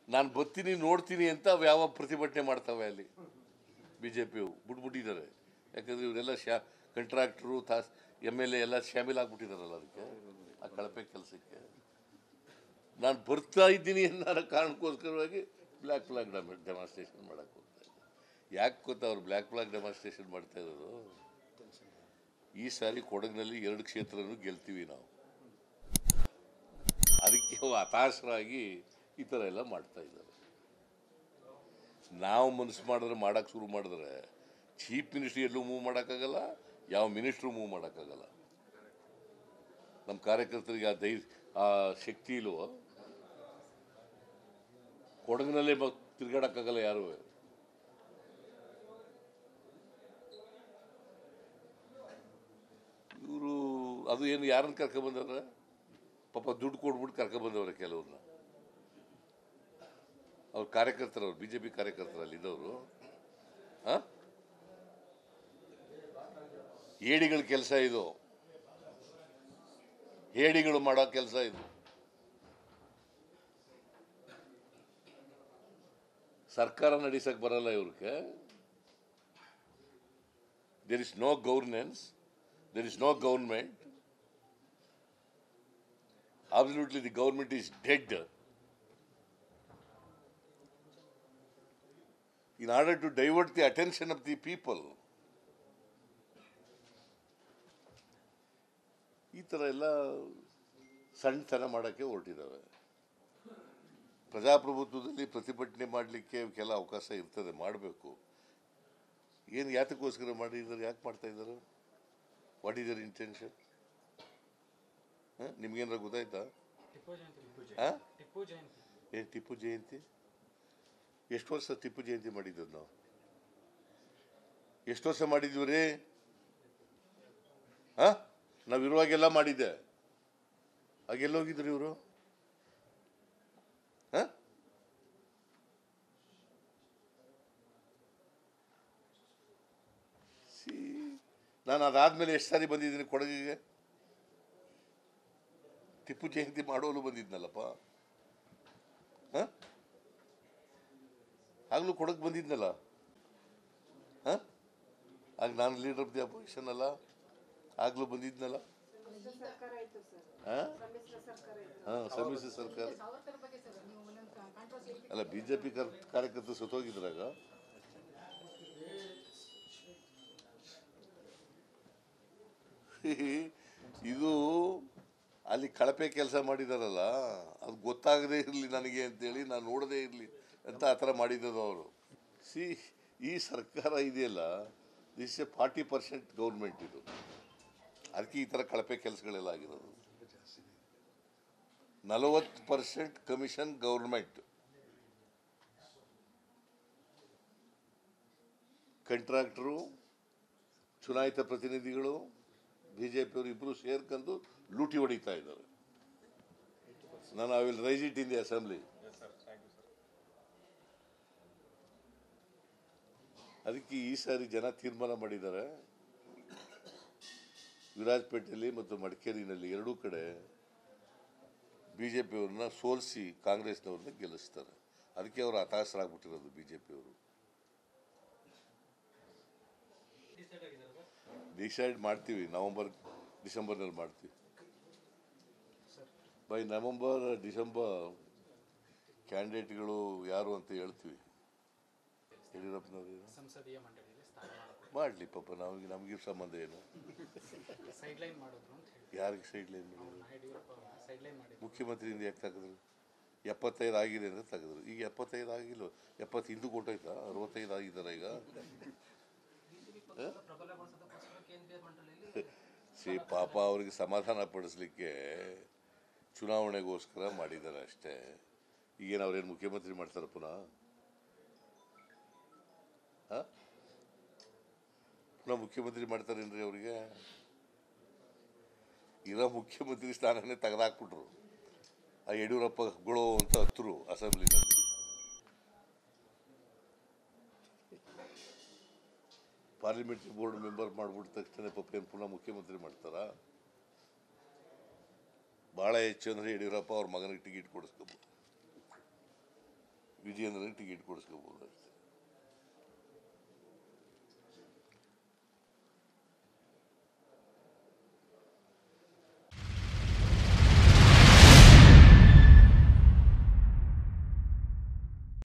ನಾನು ಬರ್ತೀನಿ ನೋಡ್ತೀನಿ ಅಂತ ಅವು ಯಾವ ಪ್ರತಿಭಟನೆ ಮಾಡ್ತವೆ ಅಲ್ಲಿ ಬಿ ಜೆ ಪಿಯು ಬಿಟ್ಬಿಟ್ಟಿದ್ದಾರೆ ಯಾಕಂದ್ರೆ ಇವರೆಲ್ಲ ಶಾ ಕಂಟ್ರಾಕ್ಟ್ರು ತಾಸ್ ಎಮ್ ಎಲ್ ಎ ಎಲ್ಲ ಶಾಮೀಲಾಗ್ಬಿಟ್ಟಿದಾರಲ್ಲ ಅದಕ್ಕೆ ಆ ಕಳಪೆ ಕೆಲಸಕ್ಕೆ ನಾನು ಬರ್ತಾ ಇದ್ದೀನಿ ಅನ್ನೋ ಕಾರಣಕ್ಕೋಸ್ಕರವಾಗಿ ಬ್ಲ್ಯಾಕ್ ಫ್ಲಾಗ್ ಡೆಮಾನ್ಸ್ಟ್ರೇಷನ್ ಮಾಡಕ್ಕೆ ಹೋಗ್ತಾ ಇದ್ದೆ ಯಾಕೆ ಗೊತ್ತಾ ಅವ್ರು ಬ್ಲ್ಯಾಕ್ ಫ್ಲಾಗ್ ಡೆಮಾನ್ಸ್ಟ್ರೇಷನ್ ಮಾಡ್ತಾ ಇರೋದು ಈ ಸಾರಿ ಕೊಡಗಿನಲ್ಲಿ ಎರಡು ಕ್ಷೇತ್ರನೂ ಗೆಲ್ತೀವಿ ನಾವು ಅದಕ್ಕೆ ಅವು ಹತಾಶರಾಗಿ ಈ ಥರ ಎಲ್ಲ ಮಾಡ್ತಾ ಇದ್ದಾರೆ ನಾವು ಮನಸ್ಸು ಮಾಡಿದ್ರೆ ಮಾಡೋಕ್ಕೆ ಶುರು ಮಾಡಿದ್ರೆ ಚೀಫ್ ಮಿನಿಸ್ಟ್ರಿ ಎಲ್ಲೂ ಮೂವ್ ಮಾಡೋಕ್ಕಾಗಲ್ಲ ಯಾವ ಮಿನಿಸ್ಟ್ರು ಮೂವ್ ಮಾಡೋಕ್ಕಾಗಲ್ಲ ನಮ್ಮ ಕಾರ್ಯಕರ್ತರಿಗೆ ಆ ಧೈರ್ಯ ಆ ಶಕ್ತಿ ಇಲ್ವೋ ಕೊಡಗಿನಲ್ಲೇ ಬ ತಿರ್ಗಾಡಕ್ಕಾಗಲ್ಲ ಯಾರು ಇವರು ಅದು ಏನು ಯಾರನ್ನ ಕರ್ಕೊಂಬಂದವ್ರೆ ಪಾಪ ದುಡ್ಡು ಕೊಟ್ಬಿಟ್ಟು ಕರ್ಕೊಂಬಂದವ್ರೆ ಕೆಲವ್ರನ್ನ ಅವ್ರ ಕಾರ್ಯಕರ್ತರವ್ರು ಬಿ ಜೆ ಪಿ ಕಾರ್ಯಕರ್ತರಲ್ಲಿ ಇದ್ದವರು ಹಾಂ ಏಡಿಗಳ ಕೆಲಸ ಇದು ಹೇಡಿಗಳು ಮಾಡೋ ಕೆಲಸ ಇದು ಸರ್ಕಾರ ನಡೆಸಕ್ ಬರಲ್ಲ ಇವ್ರಿಗೆ there is no governance there is no government absolutely the government is dead. In order to divert the attention of the people, ಈ ಥರ ಎಲ್ಲ ಸಣ್ಣತನ ಮಾಡೋಕ್ಕೆ ಹೊರಟಿದ್ದಾವೆ ಪ್ರಜಾಪ್ರಭುತ್ವದಲ್ಲಿ ಪ್ರತಿಭಟನೆ ಮಾಡಲಿಕ್ಕೆ ಕೆಲ ಅವಕಾಶ ಇರ್ತದೆ ಮಾಡಬೇಕು ಏನು ಯಾತಕ್ಕೋಸ್ಕರ ಮಾಡಿದ್ದಾರೆ ಯಾಕೆ ಮಾಡ್ತಾ ಇದ್ದಾರೆ ವಾಟ್ ಈಸ್ ಯರ್ ಇಂಟೆನ್ಷನ್ ನಿಮ್ಗೇನಾರ ಗೊತ್ತಾಯ್ತಾ ಟಿಪ್ಪು ಜಯಂತಿ ಹಾಂ ಟಿಪ್ಪು ಜಯಂತಿ ಏನು ಟಿಪ್ಪು ಜಯಂತಿ ಎಷ್ಟು ವರ್ಷ ಟಿಪ್ಪು ಜಯಂತಿ ಮಾಡಿದ್ದು ನಾವು ಎಷ್ಟು ವರ್ಷ ಮಾಡಿದ್ವಿ ರೀ ಹಾಂ ನಾವು ಇರುವಾಗೆಲ್ಲ ಮಾಡಿದ್ದೆ ಆಗೆಲ್ಲೋಗಿದ್ರು ಇವರು ಹಾಂ ಸಿ ನಾನು ಅದಾದ್ಮೇಲೆ ಎಷ್ಟು ಸಾರಿ ಬಂದಿದ್ದೀನಿ ಕೊಡಗಿಗೆ ಟಿಪ್ಪು ಜಯಂತಿ ಮಾಡೋಲು ಬಂದಿದ್ನಲ್ಲಪ್ಪ ಹಾಂ ಆಗಲೂ ಕೊಡಕ್ಕೆ ಬಂದಿದ್ನಲ್ಲ ಹಾಂ ಆಗ ನಾನು ಲೀಡರ್ ಆಫ್ ದಿ ಅಪೋಸಿಷನ್ ಅಲ್ಲ ಆಗಲೂ ಬಂದಿದ್ನಲ್ಲ ಸಮ್ಮಿಶ್ರ ಸರ್ಕಾರ ಇತ್ತು ಸರ್ ಹಾಂ ಸಮ್ಮಿಶ್ರ ಸರ್ಕಾರ ಇತ್ತು ಹಾಂ ಸಮ್ಮಿಶ್ರ ಸರ್ಕಾರ ಸಾವರ್ಕರ್ ಬಗ್ಗೆ ಸರ್ ನೀವು ಒಂದೊಂದು ಕಾಂಟ್ರವರ್ಸಿ ಅಲ್ಲ ಬಿ ಜೆ ಪಿ ಕಾರ್ಯಕರ್ತರು ಸತ್ತೋಗಿದ್ರಾಗ ಇದು ಅಲ್ಲಿ ಕಳಪೆ ಕೆಲಸ ಮಾಡಿದಾರಲ್ಲ ಅದು ಗೊತ್ತಾಗದೇ ಇರಲಿ ನನಗೆ ಅಂತೇಳಿ ನಾನು ನೋಡದೇ ಇರಲಿ ಅಂತ ಆ ಥರ ಮಾಡಿದ್ದದು ಅವರು ಸಿ ಈ ಸರ್ಕಾರ ಇದೆಯಲ್ಲ this a forty percent government ಇದು ಅದಕ್ಕೆ ಈ ಥರ ಕಳಪೆ ಕೆಲಸಗಳೆಲ್ಲ ಆಗಿರೋದು ನಲವತ್ತು ಪರ್ಸೆಂಟ್ ಕಮಿಷನ್ ಗೌರ್ಮೆಂಟ್ ಕಂಟ್ರಾಕ್ಟ್ರು ಚುನಾಯಿತ ಪ್ರತಿನಿಧಿಗಳು ಬಿ ಜೆ ಪಿಯವರು ಇಬ್ಬರು ಸೇರ್ಕೊಂಡು ಲೂಟಿ ಹೊಡಿತಾ ಇದ್ದಾರೆ ನಾನು I will raise it in the assembly ಅದಕ್ಕೆ ಈ ಸಾರಿ ಜನ ತೀರ್ಮಾನ ಮಾಡಿದ್ದಾರೆ ವಿರಾಜಪೇಟೆಯಲ್ಲಿ ಮತ್ತು ಮಡಿಕೇರಿನಲ್ಲಿ ಎರಡೂ ಕಡೆ ಬಿ ಜೆ ಪಿಯವ್ರನ್ನ ಸೋಲಿಸಿ ಕಾಂಗ್ರೆಸ್ನವ್ರನ್ನ ಗೆಲ್ಲಿಸ್ತಾರೆ ಅದಕ್ಕೆ ಅವರು ಹತಾಶರಾಗ್ಬಿಟ್ಟಿರೋದು ಬಿ ಜೆ ಪಿಯವರು ಡಿಸೈಡ್ ಆಗಿದ್ದಾರೆ ಸರ್ ಡಿಸೈಡ್ ಮಾಡ್ತೀವಿ ನವಂಬರ್ ಡಿಸೆಂಬರ್ನಲ್ಲಿ ಮಾಡ್ತೀವಿ ಸರ್ ಬೈ ನವಂಬರ್ ಡಿಸೆಂಬರ್ ಕ್ಯಾಂಡಿಡೇಟ್ಗಳು ಯಾರು ಅಂತ ಹೇಳ್ತೀವಿ ಯಡಿಯೂರಪ್ಪನವರು ಸಂಸದೀಯ ಮಂಡಳಿಯಲ್ಲಿ ಸ್ಥಾನ ಮಾಡಬೇಕು ಮಾಡಲಿ ಪಾಪ ನಮಗೆ ನಮಗೆ ಸಂಬಂಧ ಏನು ಸೈಡ್ ಲೈನ್ ಮಾಡಿದ್ರು ಅಂತ ಹೇಳಿ ಯಾರಿಗೆ ಸೈಡ್ ಲೈನ್ ಮಾಡಿದ್ರು ಯಡಿಯೂರಪ್ಪ ಸೈಡ್ ಲೈನ್ ಮಾಡಿದ್ರು ಮುಖ್ಯಮಂತ್ರಿಯಿಂದ ಯಾಕೆ ತೆಗೆದ್ರು ಎಪ್ಪತ್ತೈದು ಆಗಿದೆ ಅಂತ ತೆಗೆದ್ರು ಈಗ ಎಪ್ಪತ್ತೈದು ಆಗಿಲ್ಲ ಎಪ್ಪತ್ತು ಹಿಂದೂ ಕೊಟ್ಟೈತಾ ಅರವತ್ತೈದು ಆಗಿದ್ದಾರೆ ಈಗ ಪ್ರಬಲಗೊಳಿಸೋದಕ್ಕೋಸ್ಕರ ಕೇಂದ್ರೀಯ ಮಂಡಳಿಯಲ್ಲಿ ಸಿ ಪಾಪ ಅವರಿಗೆ ಸಮಾಧಾನ ಪಡಿಸ್ಲಿಕ್ಕೆ ಚುನಾವಣೆಗೋಸ್ಕರ ಮಾಡಿದ್ದಾರೆ ಅಷ್ಟೇ ಈಗೇನು ಅವ್ರೇನು ಮುಖ್ಯಮಂತ್ರಿ ಮಾಡ್ತಾರೆ ಪುನಃ ಹಾಂ ಪುನಃ ಮುಖ್ಯಮಂತ್ರಿ ಮಾಡ್ತಾರೇನ್ರಿ ಅವರಿಗೆ ಇರೋ ಮುಖ್ಯಮಂತ್ರಿ ಸ್ಥಾನನೇ ತೆಗೆದಾಕ್ಬಿಟ್ರು ಆ ಯಡಿಯೂರಪ್ಪಗಳು ಅಂತ ಹತ್ತರು ಅಸೆಂಬ್ಲಿನಲ್ಲಿ ಪಾರ್ಲಿಮೆಂಟ್ರಿ ಬೋರ್ಡ್ ಮೆಂಬರ್ ಮಾಡ್ಬಿಟ್ಟ ತಕ್ಷಣ ಪಾಪ ಏನು ಪುನಃ ಮುಖ್ಯಮಂತ್ರಿ ಮಾಡ್ತಾರಾ ಭಾಳ ಹೆಚ್ಚು ಅಂದರೆ ಯಡಿಯೂರಪ್ಪ ಅವ್ರ ಮಗನಿಗೆ ಟಿಕೆಟ್ ಕೊಡಿಸ್ಕೋಬೋದು ವಿಜಯೇಂದ್ರನಿಗೆ ಟಿಕೆಟ್ ಕೊಡಿಸ್ಕೋಬೋದು ಅಷ್ಟೇ